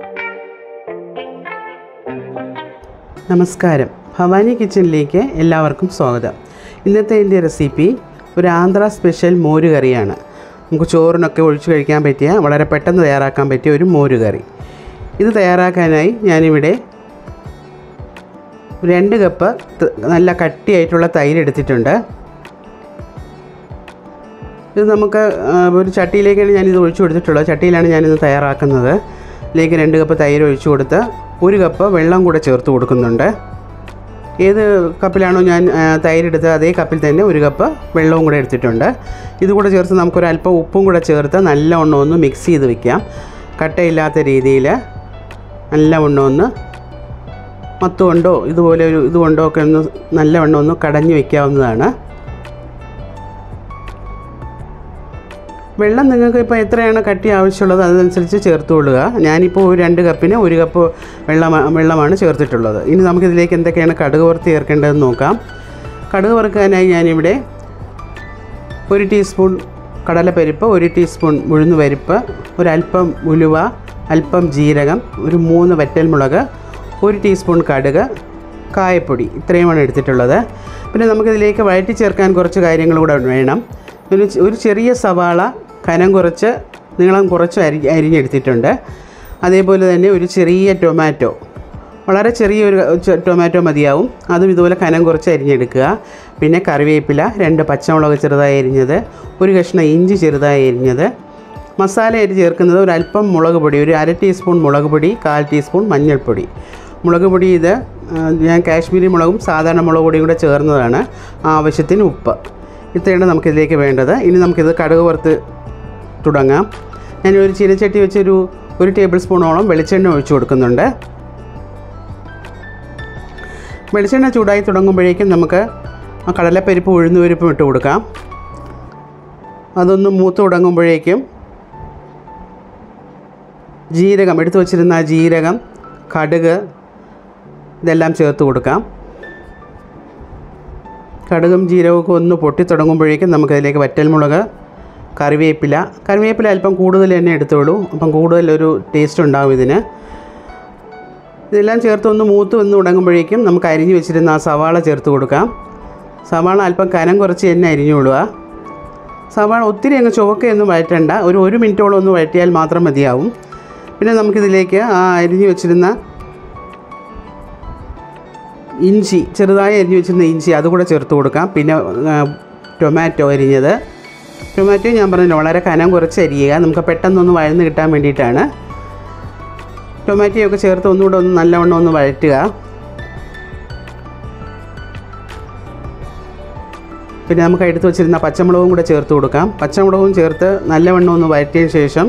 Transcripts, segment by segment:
നമസ്കാരം ഭവാനി കിച്ചണിലേക്ക് എല്ലാവർക്കും സ്വാഗതം ഇന്നത്തെ എൻ്റെ റെസിപ്പി ഒരു ആന്ധ്ര സ്പെഷ്യൽ മോര് കറിയാണ് നമുക്ക് ചോറിനൊക്കെ ഒഴിച്ചു കഴിക്കാൻ പറ്റിയ വളരെ പെട്ടെന്ന് തയ്യാറാക്കാൻ പറ്റിയ ഒരു മോര് കറി ഇത് തയ്യാറാക്കാനായി ഞാനിവിടെ രണ്ട് കപ്പ് ത- നല്ല കട്ടിയായിട്ടുള്ള തൈര് എടുത്തിട്ടുണ്ട് ഇത് നമുക്ക് ആ, ഒരു ചട്ടിയിലേക്കാണ് ഞാനിത് ഒഴിച്ചു കൊടുത്തിട്ടുള്ളത് ചട്ടിയിലാണ് ഞാനിത് തയ്യാറാക്കുന്നത് ഇതിലേക്ക് രണ്ട് കപ്പ് തൈര് ഒഴിച്ചു കൊടുത്ത് ഒരു കപ്പ് വെള്ളം കൂടെ ചേർത്ത് കൊടുക്കുന്നുണ്ട് ഏത് കപ്പിലാണോ ഞാൻ ആ, തൈരെടുത്തത് അതേ കപ്പിൽ തന്നെ ഒരു കപ്പ് വെള്ളവും കൂടെ എടുത്തിട്ടുണ്ട് ഇതുകൂടെ ചേർത്ത് നമുക്കൊരു അല്പം ഉപ്പും കൂടെ ചേർത്ത് നല്ലവണ്ണം ഒന്ന് മിക്സ് ചെയ്ത് വെക്കാം കട്ടയില്ലാത്ത രീതിയിൽ നല്ലവണ്ണം ഒന്ന് മത്ത് കൊണ്ടോ ഇതുപോലെ ഒരു ഇതുകൊണ്ടോ ഒക്കെ ഒന്ന് നല്ലവണ്ണം ഒന്ന് കടഞ്ഞു വെക്കാവുന്നതാണ് വെള്ളം നിങ്ങൾക്ക് ഇപ്പോൾ എത്രയാണ് കട്ടി ആവശ്യമുള്ളത് അതനുസരിച്ച് ചേർത്തുകൊള്ളുക ഞാനിപ്പോൾ ഒരു രണ്ട് കപ്പിന് ഒരു കപ്പ് വെള്ളം വെള്ളമാണ് ചേർത്തിട്ടുള്ളത് ഇനി നമുക്കിതിലേക്ക് എന്തൊക്കെയാണ് കടുക് വറുത്ത് ചേർക്കേണ്ടതെന്ന് നോക്കാം കടുക് വറുക്കാനായി ഞാനിവിടെ ഒരു ടീസ്പൂൺ കടലപ്പരിപ്പ് ഒരു ടീസ്പൂൺ ഉഴുന്ന് പരിപ്പ് ഒരല്പം ഉലുവ അല്പം ജീരകം ഒരു മൂന്ന് വറ്റൽമുളക് ഒരു ടീസ്പൂൺ കടുക് കായപ്പൊടി ഇത്രയുമാണ് എടുത്തിട്ടുള്ളത് പിന്നെ നമുക്കിതിലേക്ക് വഴറ്റി ചേർക്കാൻ കുറച്ച് കാര്യങ്ങൾ കൂടെ വേണം ഒരു ചെ- ഒരു ചെറിയ സവാള കനം കുറച്ച് നീളം കുറച്ച് അരി അരിഞ്ഞെടുത്തിട്ടുണ്ട് അതേപോലെ തന്നെ ഒരു ചെറിയ ടൊമാറ്റോ വളരെ ചെറിയൊരു ചെ- ടൊമാറ്റോ മതിയാവും അതും ഇതുപോലെ കനം കുറച്ച് അരിഞ്ഞെടുക്കുക പിന്നെ കറിവേപ്പില രണ്ട് പച്ചമുളക് ചെറുതായി അരിഞ്ഞത് ഒരു കഷ്ണം ഇഞ്ചി ചെറുതായി അരിഞ്ഞത് മസാല അരി ചേർക്കുന്നത് ഒരു അല്പം മുളക് പൊടി ഒരു അര ടീസ്പൂൺ മുളക് പൊടി കാൽ ടീസ്പൂൺ മഞ്ഞൾപ്പൊടി മുളക് പൊടി ഇത് ആ, ഞാൻ കാശ്മീരി മുളകും സാധാരണ മുളക് പൊടിയും കൂടെ ചേർന്നതാണ് ആവശ്യത്തിന് ഉപ്പ് ഇത്രയാണ് നമുക്കിതിലേക്ക് വേണ്ടത് ഇനി നമുക്കിത് കടുക് വറുത്ത് തുടങ്ങാം ഞാൻ ഒരു ചീനച്ചട്ടി വെച്ചൊരു ഒരു ടേബിൾ സ്പൂണോളം വെളിച്ചെണ്ണ ഒഴിച്ചു കൊടുക്കുന്നുണ്ട് വെളിച്ചെണ്ണ ചൂടായി തുടങ്ങുമ്പോഴേക്കും നമുക്ക് ആ കടലപ്പരിപ്പ് ഉഴുന്നുപരിപ്പും ഇട്ട് കൊടുക്കാം അതൊന്ന് മൂത്ത് തുടങ്ങുമ്പോഴേക്കും ജീരകം എടുത്തു വച്ചിരുന്ന ആ ജീരകം കടുക് ഇതെല്ലാം ചേർത്ത് കൊടുക്കാം കടുകും ജീരകമൊക്കെ ഒന്ന് പൊട്ടി തുടങ്ങുമ്പോഴേക്കും നമുക്കതിലേക്ക് വറ്റൽമുളക് കറിവേപ്പില കറിവേപ്പില അല്പം കൂടുതൽ തന്നെ എടുത്തോളൂ അപ്പം കൂടുതലൊരു ടേസ്റ്റ് ഉണ്ടാവും ഇതിന് ഇതെല്ലാം ചേർത്ത് ഒന്ന് മൂത്ത് വന്ന് തുടങ്ങുമ്പോഴേക്കും നമുക്ക് അരിഞ്ഞു വെച്ചിരുന്ന ആ സവാള ചേർത്ത് കൊടുക്കാം സവാള അല്പം കനം കുറച്ച് തന്നെ അരിഞ്ഞുകൊള്ളുക സവാള ഒത്തിരി അങ്ങ് ചുവക്കയൊന്നും വഴറ്റണ്ട ഒരു ഒരു മിനിറ്റോളം ഒന്ന് വഴറ്റിയാൽ മാത്രം മതിയാവും പിന്നെ നമുക്കിതിലേക്ക് ആ അരിഞ്ഞു വെച്ചിരുന്ന ഇഞ്ചി ചെറുതായി അരിഞ്ഞു വെച്ചിരുന്ന ഇഞ്ചി അതുകൂടെ ചേർത്ത് കൊടുക്കാം പിന്നെ ആ, ടൊമാറ്റോ അരിഞ്ഞത് ടൊമാറ്റോ ഞാൻ പറഞ്ഞല്ലോ വളരെ കനം കുറച്ച് അരിയുക നമുക്ക് പെട്ടെന്നൊന്ന് വഴന്ന് കിട്ടാൻ വേണ്ടിയിട്ടാണ് ടൊമാറ്റോയൊക്കെ ചേർത്ത് ഒന്നുകൂടെ ഒന്ന് നല്ലവണ്ണം ഒന്ന് വഴറ്റുക പിന്നെ നമുക്ക് എടുത്ത് വെച്ചിരുന്ന പച്ചമുളകും കൂടെ ചേർത്ത് കൊടുക്കാം പച്ചമുളകും ചേർത്ത് നല്ലവണ്ണം ഒന്ന് വഴറ്റിയ ശേഷം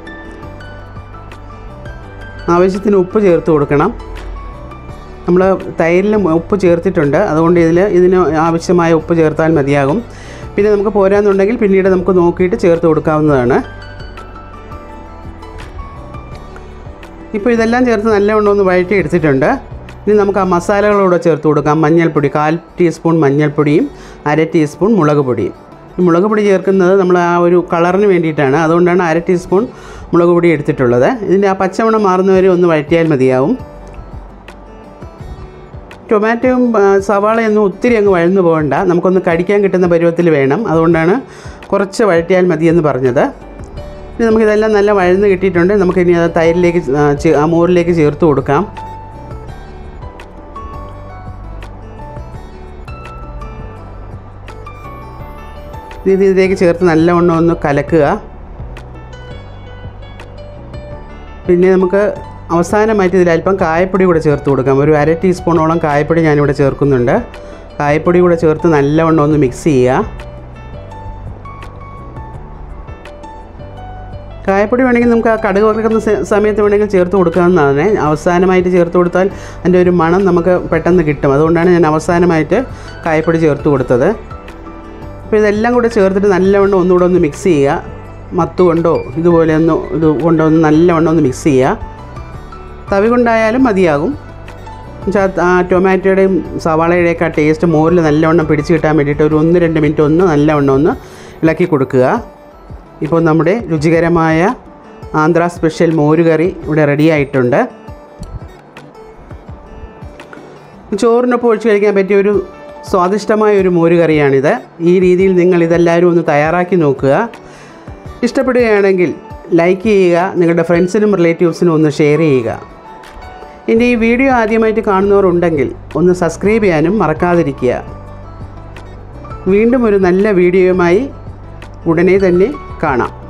ആവശ്യത്തിന് ഉപ്പ് ചേർത്ത് കൊടുക്കണം നമ്മൾ തൈരിലും ഉപ്പ് ചേർത്തിട്ടുണ്ട് അതുകൊണ്ട് ഇതിൽ ഇതിന് ആവശ്യമായ ഉപ്പ് ചേർത്താൽ മതിയാകും പിന്നെ നമുക്ക് പോരാന്നുണ്ടെങ്കിൽ പിന്നീട് നമുക്ക് നോക്കിയിട്ട് ചേർത്ത് കൊടുക്കാവുന്നതാണ് ഇപ്പോൾ ഇതെല്ലാം ചേർത്ത് നല്ലവണ്ണം ഒന്ന് വഴറ്റി എടുത്തിട്ടുണ്ട് ഇനി നമുക്ക് ആ മസാലകളൂടെ ചേർത്ത് കൊടുക്കാം മഞ്ഞൾപ്പൊടി കാൽ ടീസ്പൂൺ മഞ്ഞൾപ്പൊടിയും അര ടീസ്പൂൺ മുളക് പൊടിയും ഈ മുളക് പൊടി ചേർക്കുന്നത് നമ്മൾ ആ ഒരു കളറിന് വേണ്ടിയിട്ടാണ് അതുകൊണ്ടാണ് അര ടീസ്പൂൺ മുളക് പൊടി എടുത്തിട്ടുള്ളത് ഇതിൻ്റെ ആ പച്ചമണം മാറുന്നവരെ ഒന്ന് വഴറ്റിയാൽ മതിയാവും ടൊമാറ്റോയും ആ, സവാളയൊന്നും ഒത്തിരി അങ്ങ് വഴന്നു പോകണ്ട നമുക്കൊന്ന് കടിക്കാൻ കിട്ടുന്ന പരുവത്തിൽ വേണം അതുകൊണ്ടാണ് കുറച്ച് വഴറ്റിയാൽ മതിയെന്ന് പറഞ്ഞത് ഇനി നമുക്കിതെല്ലാം നല്ല വഴന്ന് കിട്ടിയിട്ടുണ്ട് നമുക്കിനി അത് തൈരിലേക്ക് ആ, ചേ- ആ മോരിലേക്ക് ചേർത്ത് കൊടുക്കാം ഇത് ഇതിലേക്ക് ചേർത്ത് നല്ലവണ്ണം ഒന്ന് കലക്കുക പിന്നെ നമുക്ക് അവസാനമായിട്ട് ഇതിൽ അല്പം കായപ്പൊടി കൂടെ ചേർത്ത് കൊടുക്കാം ഒരു അര ടീസ്പൂണോളം കായപ്പൊടി ഞാനിവിടെ ചേർക്കുന്നുണ്ട് കായപ്പൊടി കൂടെ ചേർത്ത് നല്ലവണ്ണം ഒന്ന് മിക്സ് ചെയ്യുക കായപ്പൊടി വേണമെങ്കിൽ നമുക്ക് ആ കടുക് വറുക്കുന്ന സ- സമയത്ത് വേണമെങ്കിൽ ചേർത്ത് കൊടുക്കാവുന്നതാണ് അവസാനമായിട്ട് ചേർത്ത് കൊടുത്താൽ അതിൻ്റെ ഒരു മണം നമുക്ക് പെട്ടെന്ന് കിട്ടും അതുകൊണ്ടാണ് ഞാൻ അവസാനമായിട്ട് കായപ്പൊടി ചേർത്ത് കൊടുത്തത് അപ്പോൾ ഇതെല്ലാം കൂടെ ചേർത്തിട്ട് നല്ലവണ്ണം ഒന്നുകൂടെ ഒന്ന് മിക്സ് ചെയ്യുക മത്ത് കൊണ്ടോ ഇതുപോലെ ഒന്ന് ഇത് കൊണ്ടോ ഒന്ന് നല്ലവണ്ണം ഒന്ന് മിക്സ് ചെയ്യുക തവി കൊണ്ടായാലും മതിയാകും എന്നുവെച്ചാൽ ആ ടൊമാറ്റോയുടെയും സവാളയുടെയൊക്കെ ആ ടേസ്റ്റ് മോരിൽ നല്ലവണ്ണം പിടിച്ച് കിട്ടാൻ വേണ്ടിയിട്ട് ഒരു ഒന്ന് രണ്ട് മിനിറ്റ് ഒന്ന് നല്ലവണ്ണം ഒന്ന് ഇളക്കി കൊടുക്കുക ഇപ്പോൾ നമ്മുടെ രുചികരമായ ആന്ധ്ര സ്പെഷ്യൽ മോരുകറി ഇവിടെ റെഡി ആയിട്ടുണ്ട് ചോറിനൊപ്പം ഒഴിച്ച് കഴിക്കാൻ പറ്റിയ ഒരു സ്വാദിഷ്ടമായ ഒരു മോരുകറിയാണിത് ഈ രീതിയിൽ നിങ്ങൾ ഇതെല്ലാവരും ഒന്ന് തയ്യാറാക്കി നോക്കുക ഇഷ്ടപ്പെടുകയാണെങ്കിൽ ലൈക്ക് ചെയ്യുക നിങ്ങളുടെ ഫ്രണ്ട്സിനും റിലേറ്റീവ്സിനും ഒന്ന് ഷെയർ ചെയ്യുക എൻ്റെ ഈ വീഡിയോ ആദ്യമായിട്ട് കാണുന്നവരുണ്ടെങ്കിൽ ഒന്ന് സബ്സ്ക്രൈബ് ചെയ്യാനും മറക്കാതിരിക്കുക വീണ്ടും ഒരു നല്ല വീഡിയോയുമായി ഉടനെ തന്നെ കാണാം